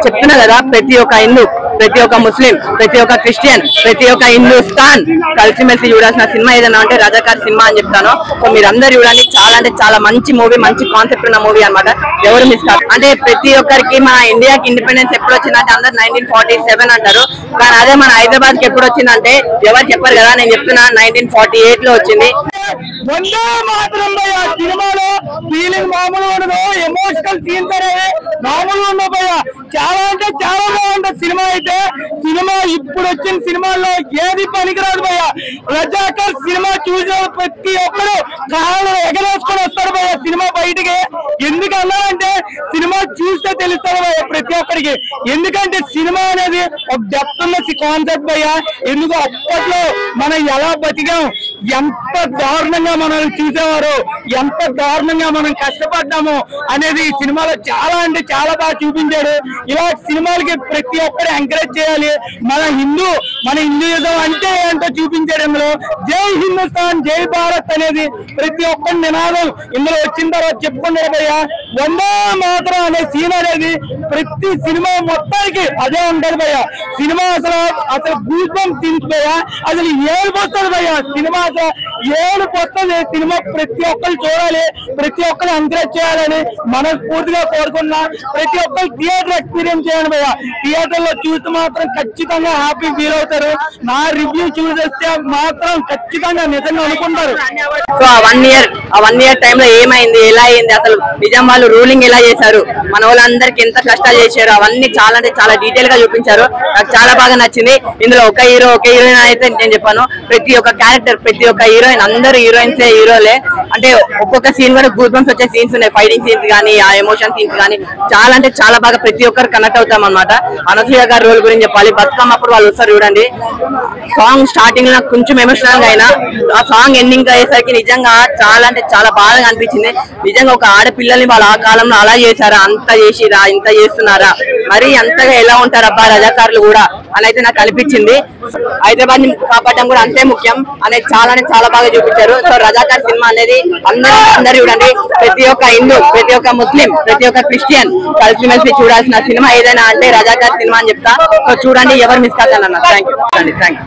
చెప్తున్నా కదా ప్రతి ఒక్క హిందూ ప్రతి ఒక్క ముస్లిం ప్రతి ఒక్క క్రిస్టియన్ ప్రతి ఒక్క హిందూస్థాన్ కలిసిమెలిసి చూడాల్సిన సినిమా ఏదైనా అంటే రజాకార్ సినిమా అని చెప్తాను సో మీరందరూ చూడండి చాలా అంటే చాలా మంచి మూవీ మంచి కాన్సెప్ట్ ఉన్న మూవీ అన్నమాట ఎవరు మిస్ కాదు అంటే ప్రతి ఒక్కరికి మన ఇండియాకి ఇండిపెండెన్స్ ఎప్పుడు వచ్చిందంటే అందరు నైన్టీన్ ఫార్టీ సెవెన్ అంటారు కానీ అదే మన హైదరాబాద్ కి ఎప్పుడు వచ్చిందంటే ఎవరు చెప్పారు కదా నేను చెప్తున్నా నైన్టీన్ ఫార్టీ ఎయిట్ లో వచ్చింది వందే మాత్రం భయ్య సినిమాలో ఫీలింగ్ మామూలు ఉండదు ఎమోషనల్ సీన్స్ అనేవి మామూలు ఉండవు భయ్య చాలా అంటే చాలా బాగుంటుంది సినిమా అయితే సినిమా ఇప్పుడు వచ్చిన సినిమాల్లో ఏది పనికిరాదు భయ్య రజాకర్ సినిమా చూసిన ప్రతి ఒక్కరు కాళ్ళు ఎగరేసుకొని వస్తారు భయ్య సినిమా బయటికి ఎందుకు అన్నారంటే సినిమా చూస్తే తెలుస్తుంది భయ్య ప్రతి ఒక్కరికి ఎందుకంటే సినిమా అనేది ఒక డెప్త్ ఉన్న కాన్సెప్ట్ భయ్య ఎందుకు అప్పట్లో మనం ఎలా బతికాం ఎంత దారుణంగా మనల్ని చూసేవారు ఎంత దారుణంగా మనం కష్టపడ్డాము అనేది ఈ సినిమాలో చాలా అంటే చాలా బాగా చూపించాడు ఇలా సినిమాలకి ప్రతి ఒక్కరు ఎంకరేజ్ చేయాలి మన హిందూ మన హిందూయిజం అంటే ఏంటో చూపించాడు ఇందులో జై హిందుస్థాన్ జై భారత్ అనేది ప్రతి ఒక్కరి నినాదం ఇందులో వచ్చిన తర్వాత చెప్పుకున్నారు భయ్యా వందే మాత్రం అనే సీన్ అనేది ప్రతి సినిమా మొత్తానికి అదే ఉంటది భయ్య సినిమా అసలు అసలు గూస్బం సీన్స్ భయ్య అసలు ఏడుపు వస్తుంది భయ్య సినిమా అసలు ఏడుపు వస్తుంది సినిమా ప్రతి ఒక్కరు చూడాలి ప్రతి ఒక్కరు ఎంకరేజ్ చేయాలని మనస్ఫూర్తిగా కోరుకున్నా ప్రతి ఒక్కరు థియేటర్ ఎక్స్పీరియన్స్ చేయండి భయ్య థియేటర్ లో చూస్తే మాత్రం ఖచ్చితంగా హ్యాపీ ఫీల్ అవుతారు నా రివ్యూ చూసేస్తే మాత్రం ఖచ్చితంగా నిజంగా అనుకుంటారు సో ఆ వన్ ఇయర్ ఆ వన్ ఇయర్ టైంలో ఏమైంది ఎలా అయింది అసలు నిజాం వాళ్ళు రూలింగ్ ఎలా చేశారు మన వాళ్ళందరికి ఎంత కష్టాలు చేశారు అవన్నీ చాలా అంటే చాలా డీటెయిల్ గా చూపించారు నాకు చాలా బాగా నచ్చింది ఇందులో ఒక హీరో ఒక హీరోయిన్ అయితే నేను చెప్పాను ప్రతి ఒక్క క్యారెక్టర్ ప్రతి ఒక్క హీరోయిన్ అందరు హీరోయిన్స్ హీరోలే అంటే ఒక్కొక్క సీన్ కూడా గూస్ బంప్స్ వచ్చే సీన్స్ ఉన్నాయి ఫైటింగ్ సీన్స్ కానీ ఆ ఎమోషన్ సీన్స్ కానీ చాలా అంటే చాలా బాగా ప్రతి ఒక్కరు కనెక్ట్ అవుతాం అనమాట అనసూయ గారి రోల్ గురించి చెప్పాలి బతుకమ్మ అప్పుడు వాళ్ళు వస్తారు చూడండి సాంగ్ స్టార్టింగ్ లో నాకు కొంచెం ఎమోషనల్ గా అయినా ఆ సాంగ్ ఎండింగ్ అయ్యేసరికి నిజంగా చాలా అంటే చాలా బాగా అనిపించింది నిజంగా ఒక ఆడపిల్లల్ని వాళ్ళు ఆ కాలంలో అలా చేశారా అంత చేసిరా ఇంత చేస్తున్నారా మరి అంతగా ఎలా ఉంటారు అబ్బా రజాకారులు కూడా అని అయితే నాకు అనిపించింది హైదరాబాద్ ని కాపాడడం కూడా అంతే ముఖ్యం అనేది చాలా అంటే చాలా బాగా చూపించారు సో రజాకార్ సినిమా అనేది అందరూ అందరూ చూడండి ప్రతి ఒక్క హిందూ ప్రతి ఒక్క ముస్లిం ప్రతి ఒక్క క్రిస్టియన్ కలిసిమెలిసి చూడాల్సిన సినిమా ఏదైనా అంటే రజాకార్ సినిమా అని చెప్తా సో చూడండి ఎవరు మిస్ కాదన్న థ్యాంక్ యూ థ్యాంక్ యూ